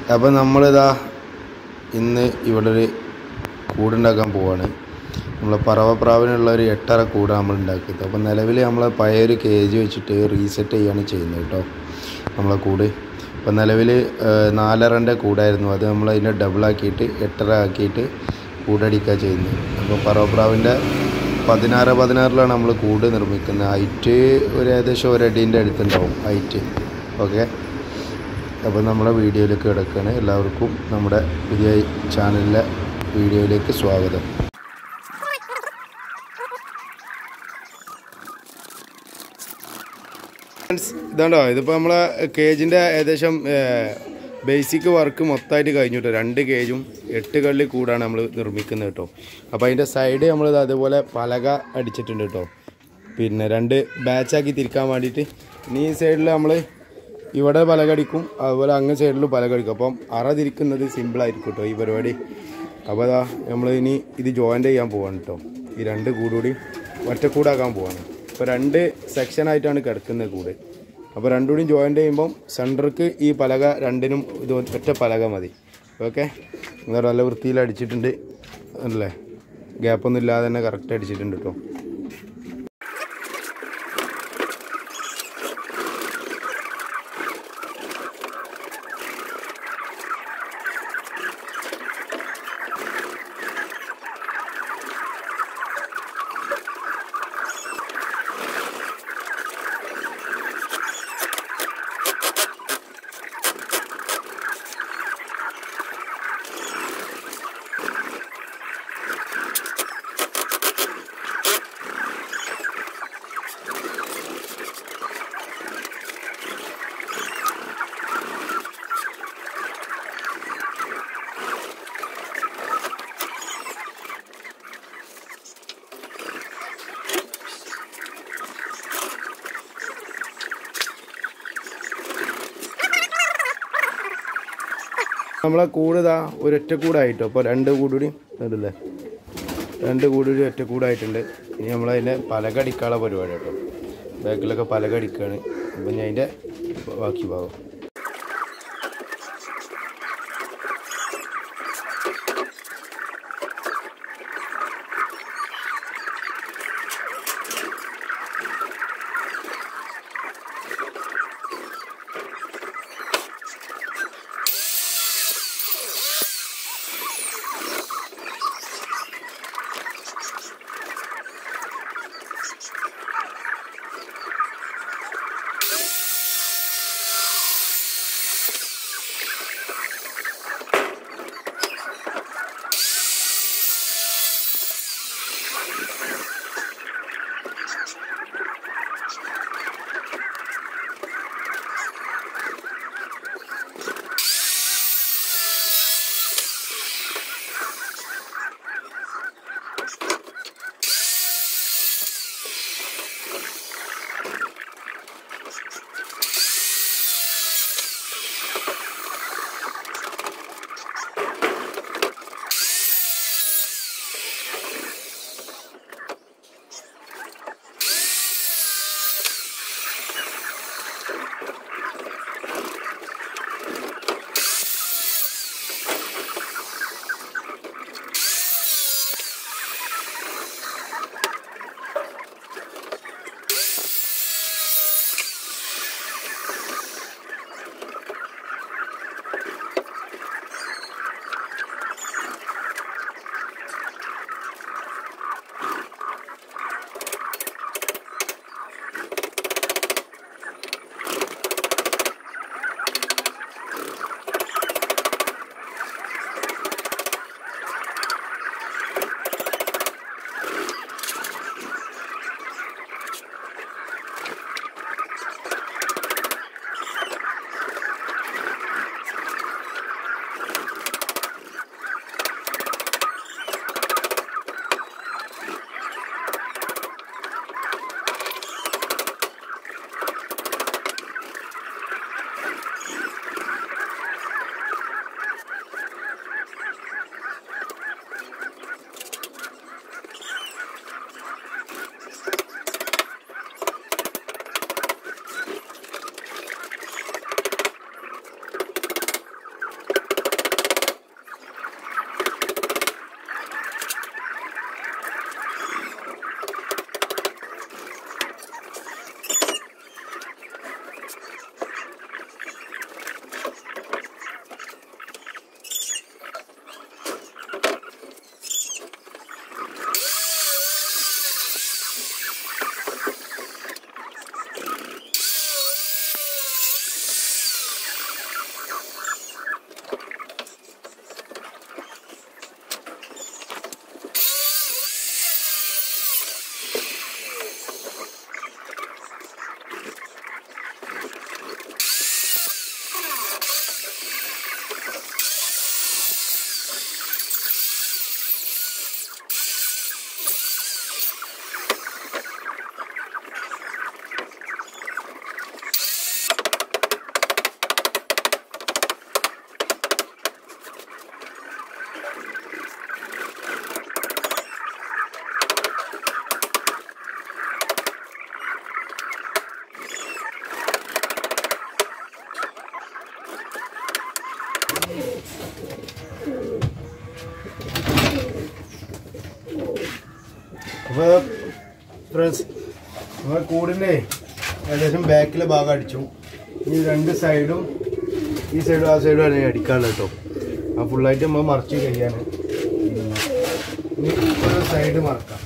അപ്പോൾ നമ്മളിതാ ഇന്ന് ഇവിടെ ഒരു കൂടുണ്ടാക്കാൻ പോവാണ് നമ്മളെ പറവപ്രാവിനുള്ള ഒരു എട്ടര കൂട് നമ്മൾ ഉണ്ടാക്കിയത് അപ്പോൾ നിലവിൽ നമ്മൾ പഴയൊരു കേജ് വെച്ചിട്ട് റീസെറ്റ് ചെയ്യാണ് ചെയ്യുന്നത് കേട്ടോ നമ്മളെ കൂട് അപ്പോൾ നിലവിൽ നാലരൻ്റെ കൂടായിരുന്നു അത് നമ്മൾ അതിനെ ഡബിളാക്കിയിട്ട് എട്ടര ആക്കിയിട്ട് കൂടടിക്കുക ചെയ്യുന്നത് അപ്പോൾ പറവപ്രാവിൻ്റെ പതിനാറ് പതിനാറിലാണ് നമ്മൾ കൂട് നിർമ്മിക്കുന്നത് ഹൈറ്റ് ഒരു ഏകദേശം ഒരടീൻ്റെ അടുത്തുണ്ടാവും ഹൈറ്റ് ഓക്കെ അപ്പോൾ നമ്മളെ വീഡിയോയിലേക്ക് കിടക്കുകയാണ് എല്ലാവർക്കും നമ്മുടെ പുതിയ ചാനലിലെ വീഡിയോയിലേക്ക് സ്വാഗതം ഇതാണ്ടോ ഇതിപ്പോൾ നമ്മളെ കേജിൻ്റെ ഏകദേശം ബേസിക് വർക്ക് മൊത്തമായിട്ട് കഴിഞ്ഞിട്ടോ രണ്ട് കേജും എട്ട് കള്ളി കൂടാണ് നമ്മൾ നിർമ്മിക്കുന്നത് കേട്ടോ അപ്പോൾ അതിൻ്റെ സൈഡ് നമ്മൾ അതുപോലെ പലക അടിച്ചിട്ടുണ്ട് കേട്ടോ പിന്നെ രണ്ട് ബാച്ചാക്കി തിരിക്കാൻ വേണ്ടിയിട്ട് ഇനി ഈ സൈഡിൽ നമ്മൾ ഇവിടെ പലക അടിക്കും അതുപോലെ അങ്ങ് സൈഡിലും പലക അടിക്കും അപ്പം അറ തിരിക്കുന്നത് സിമ്പിളായിരിക്കും കേട്ടോ ഈ പരിപാടി അപ്പോൾ അതാ നമ്മൾ ഇനി ഇത് ജോയിൻ്റ് ചെയ്യാൻ പോവാണ് കേട്ടോ ഈ രണ്ട് കൂടുകൂടി ഒറ്റക്കൂടാക്കാൻ പോവാണ് അപ്പോൾ രണ്ട് സെക്ഷനായിട്ടാണ് കിടക്കുന്നത് കൂട് അപ്പോൾ രണ്ടുകൂടി ജോയിൻ്റ് ചെയ്യുമ്പം സെൻറ്റർക്ക് ഈ പലക രണ്ടിനും ഇത് ഒറ്റ പലക മതി ഓക്കെ നല്ല വൃത്തിയിൽ അടിച്ചിട്ടുണ്ട് അല്ലേ ഗ്യാപ്പൊന്നും ഇല്ലാതെ തന്നെ കറക്റ്റ് അടിച്ചിട്ടുണ്ട് കേട്ടോ നമ്മളെ കൂടിതാ ഒരൊറ്റ കൂടായിട്ടോ അപ്പോൾ രണ്ട് കൂടുകൂടി ഉണ്ടല്ലേ രണ്ട് കൂടുകൂടി ഒറ്റ കൂടായിട്ടുണ്ട് ഇനി നമ്മളതിൻ്റെ പലക അടിക്കാനുള്ള പരിപാടി കേട്ടോ ബാക്കിലൊക്കെ പലക അടിക്കുകയാണ് അപ്പം ഞാൻ അതിൻ്റെ ബാക്കി ഭാഗം അപ്പോൾ ഫ്രണ്ട്സ് നമ്മൾ കൂടിൻ്റെ ഏകദേശം ബാക്കിലെ ഭാഗം അടിച്ചു ഈ രണ്ട് സൈഡും ഈ സൈഡും ആ സൈഡും ആണ് അടിക്കാനുള്ളത് കേട്ടോ ആ ഫുള്ളായിട്ട് നമ്മൾ മറച്ച് കഴിയാണ് ഇനി ഒരു സൈഡ് മറക്കാം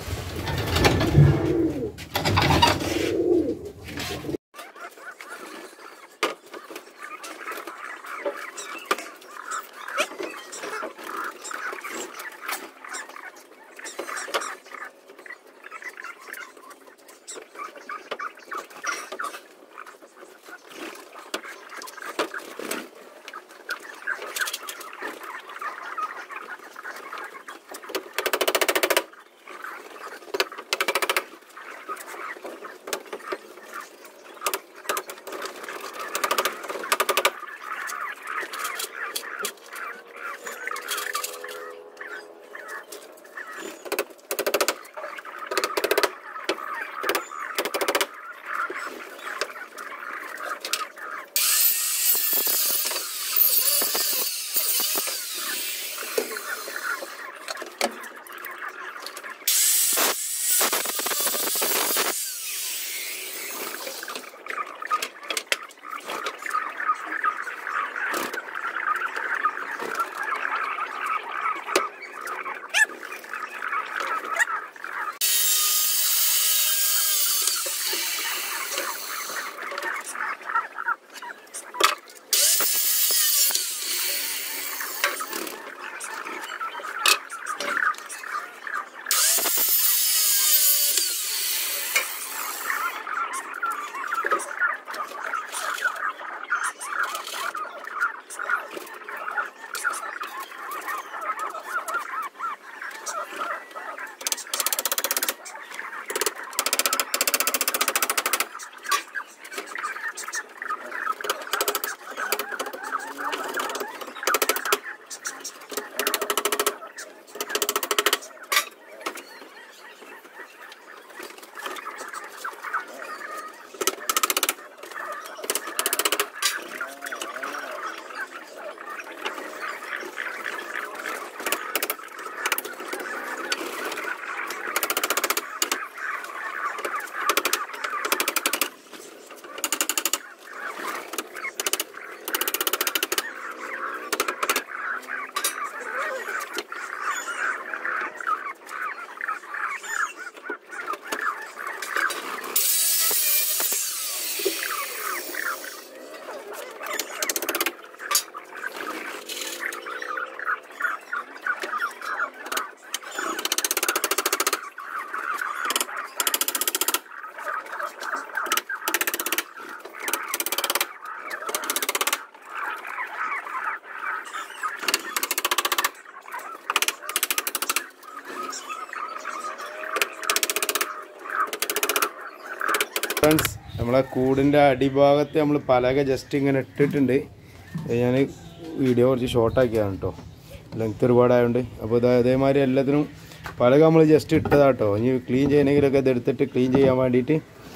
ഫ്രണ്ട്സ് നമ്മളെ കൂടിൻ്റെ അടിഭാഗത്ത് നമ്മൾ പലക ജസ്റ്റ് ഇങ്ങനെ ഇട്ടിട്ടുണ്ട് ഞാൻ വീഡിയോ കുറച്ച് ഷോർട്ടാക്കിയാണ് കേട്ടോ ലെങ്ത് ഒരുപാടായതുകൊണ്ട് അപ്പോൾ ഇത് അതേമാതിരി എല്ലാത്തിനും പലക നമ്മൾ ജസ്റ്റ് ഇട്ടതാട്ടോ ഇനി ക്ലീൻ ചെയ്യണമെങ്കിലൊക്കെ ഇത് എടുത്തിട്ട് ക്ലീൻ ചെയ്യാൻ വേണ്ടിയിട്ട്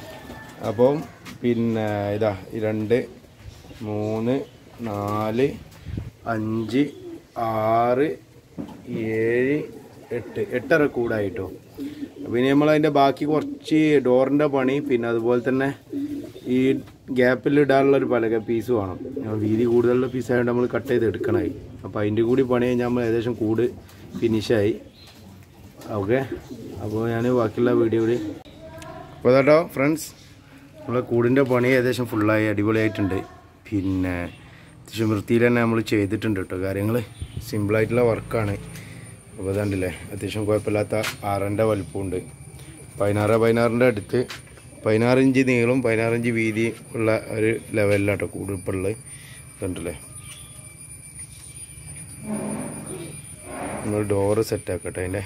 അപ്പം പിന്നെ ഇതാ ഈ രണ്ട് മൂന്ന് നാല് അഞ്ച് ആറ് ഏഴ് എട്ട് എട്ടര കൂടായിട്ടോ പിന്നെ നമ്മൾ അതിൻ്റെ ബാക്കി കുറച്ച് ഡോറിൻ്റെ പണി പിന്നെ അതുപോലെ തന്നെ ഈ ഗ്യാപ്പിൽ ഇടാനുള്ള ഒരു പലക പീസ് വേണം ഞാൻ വീതി കൂടുതലുള്ള പീസായതുകൊണ്ട് നമ്മൾ കട്ട് ചെയ്ത് എടുക്കണമായി അപ്പോൾ അതിൻ്റെ കൂടി പണി കഴിഞ്ഞാൽ നമ്മൾ ഏകദേശം കൂട് ഫിനിഷായി ഓക്കെ അപ്പോൾ ഞാൻ ബാക്കിയുള്ള വീഡിയോയിൽ അപ്പോൾ കേട്ടോ ഫ്രണ്ട്സ് നമ്മളെ കൂടിൻ്റെ പണി ഏകദേശം ഫുള്ളായി അടിപൊളിയായിട്ടുണ്ട് പിന്നെ അത്യാവശ്യം വൃത്തിയിൽ തന്നെ നമ്മൾ ചെയ്തിട്ടുണ്ട് കേട്ടോ കാര്യങ്ങൾ സിമ്പിളായിട്ടുള്ള വർക്കാണ് അപ്പോൾ ഇതാണ്ടില്ലേ അത്യാവശ്യം കുഴപ്പമില്ലാത്ത ആറിൻ്റെ വലിപ്പമുണ്ട് പതിനാറ് പതിനാറിൻ്റെ അടുത്ത് പതിനാറ് ഇഞ്ച് നീളം പതിനാറ് ഇഞ്ച് വീതി ഉള്ള ഒരു ലെവലിലാട്ടോ കൂട് ഇപ്പോൾ ഉള്ളത് കണ്ടില്ലേ നമ്മൾ ഡോറ് സെറ്റ് ആക്കട്ടെ അതിൻ്റെ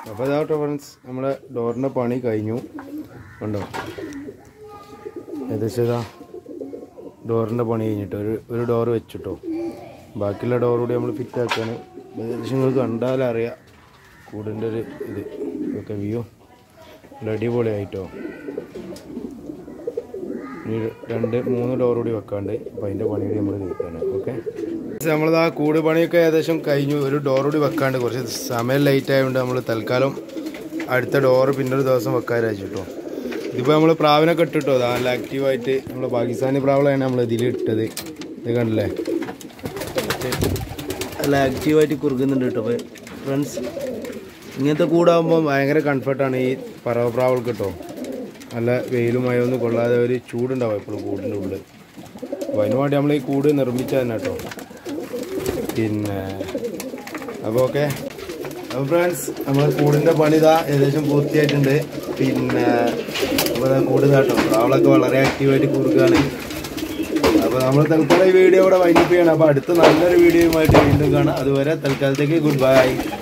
അപ്പോൾ ഇതാട്ടോ ഫ്രണ്ട്സ് നമ്മുടെ ഡോറിൻ്റെ പണി കഴിഞ്ഞു കണ്ടോ ഏകദേശം ഇതാ ഡോറിൻ്റെ പണി കഴിഞ്ഞിട്ട് ഒരു ഒരു ഡോറ് വെച്ചിട്ടോ ബാക്കിയുള്ള ഡോർ കൂടി നമ്മൾ ഫിറ്റ് ആക്കാണ് ഏകദേശം നിങ്ങൾ കണ്ടാലറിയാം കൂടിൻ്റെ ഒരു ഇത് ഇതൊക്കെ വ്യൂ അടിപൊളിയായിട്ടോ ഇനി ഒരു രണ്ട് മൂന്ന് ഡോർ കൂടി വെക്കാണ്ട് അപ്പോൾ അതിൻ്റെ പണി കൂടി നമ്മൾ തീർക്കാണ് ഓക്കെ നമ്മളിത് ആ കൂട് പണിയൊക്കെ ഏകദേശം കഴിഞ്ഞു ഒരു ഡോർ കൂടി വെക്കാണ്ട് കുറച്ച് സമയം ലേറ്റ് ആയതുകൊണ്ട് നമ്മൾ തൽക്കാലം അടുത്ത ഡോറ് പിന്നെ ഒരു ദിവസം വെക്കാൻ വെച്ചിട്ടോ ഇതിപ്പോൾ നമ്മൾ പ്രാവിനൊക്കെ ഇട്ടിട്ടോ അത് നല്ല ആക്റ്റീവായിട്ട് നമ്മൾ പാകിസ്ഥാനി പ്രാവളാണ് നമ്മൾ ഇതിൽ ഇട്ടത് ഇത് കണ്ടില്ലേ നല്ല ആക്റ്റീവായിട്ട് കുറുക്കുന്നുണ്ട് കേട്ടോ അപ്പോൾ ഫ്രണ്ട്സ് ഇങ്ങനത്തെ കൂടാകുമ്പോൾ ഭയങ്കര കംഫർട്ടാണ് ഈ പറവ പ്രാവൾക്ക് കേട്ടോ നല്ല വെയിലും മഴയൊന്നും കൊള്ളാതെ ഒരു ചൂടുണ്ടാവും എപ്പോഴും കൂടിൻ്റെ ഉള്ളിൽ അപ്പോൾ അതിന് വേണ്ടി നമ്മൾ ഈ കൂട് നിർമ്മിച്ച തന്നെ കേട്ടോ പിന്നെ അപ്പോൾ ഓക്കെ അപ്പോൾ ഫ്രണ്ട്സ് നമ്മൾ കൂടിൻ്റെ പണി ഇതാ ഏകദേശം പൂർത്തിയായിട്ടുണ്ട് പിന്നെ അപ്പോൾ ഇതാ കൂട് കേട്ടോ പ്രാവളൊക്കെ വളരെ ആക്റ്റീവായിട്ട് കുറുക്കുകയാണ് അപ്പോൾ നമ്മൾ തൽക്കാലം ഈ വീഡിയോ ഇവിടെ വൈൻഡപ്പ് ചെയ്യണം അപ്പോൾ അടുത്ത നല്ലൊരു വീഡിയോയുമായിട്ട് വീണ്ടും കാണാം അതുവരെ തൽക്കാലത്തേക്ക് ഗുഡ് ബൈ